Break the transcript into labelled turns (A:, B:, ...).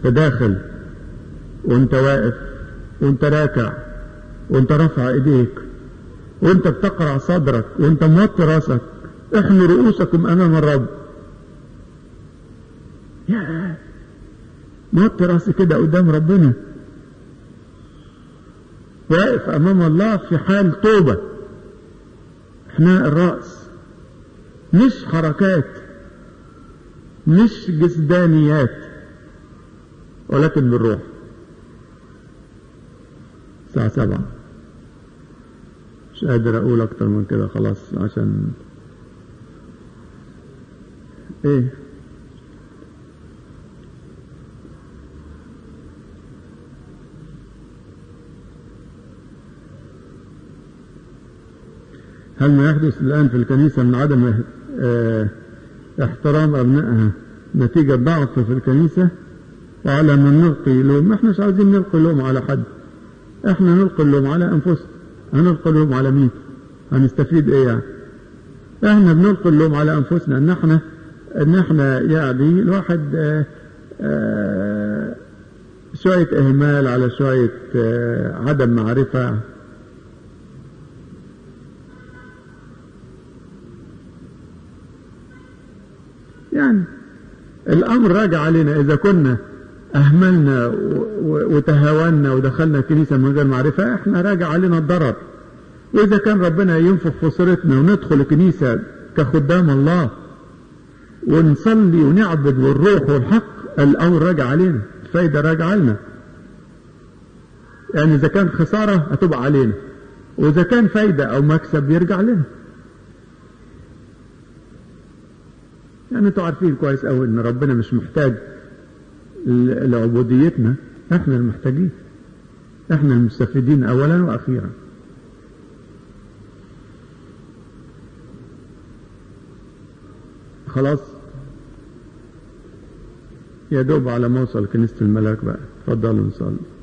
A: داخل وانت واقف وانت راكع وانت رافع ايديك وانت بتقرع صدرك وانت موطي راسك احنوا رؤوسكم امام الرب يا موطي راسي كده قدام ربنا واقف امام الله في حال توبة احناء الرأس مش حركات مش جسدانيات ولكن بالروح الساعة سبعة مش قادر اقول اكتر من كده خلاص عشان ايه هل ما يحدث الآن في الكنيسة من عدم اه احترام أبنائها نتيجة ضعف في الكنيسة وعلى من نلقي لوم ما احناش عايزين نلقي لوم على حد احنا نلقي اللوم على انفسنا هنلقي اللوم على مين هنستفيد ايه يعني احنا بنلقي اللوم على انفسنا ان احنا ان احنا يعني الواحد اه اه شوية اهمال على شوية عدم معرفة يعني الامر راجع علينا اذا كنا اهملنا وتهاونا ودخلنا الكنيسة من غير معرفة احنا راجع علينا الضرر واذا كان ربنا ينفخ في صورتنا وندخل الكنيسة كخدام الله ونصلي ونعبد والروح والحق الامر راجع علينا الفايدة راجع لنا يعني اذا كان خسارة هتبقى علينا واذا كان فايدة او مكسب يرجع لنا يعني انتوا عارفين كويس قوي ان ربنا مش محتاج لعبوديتنا احنا المحتاجين احنا المستفيدين اولا واخيرا خلاص يا دوب على ما اوصل كنيسة الملاك بقى اتفضلوا نصلي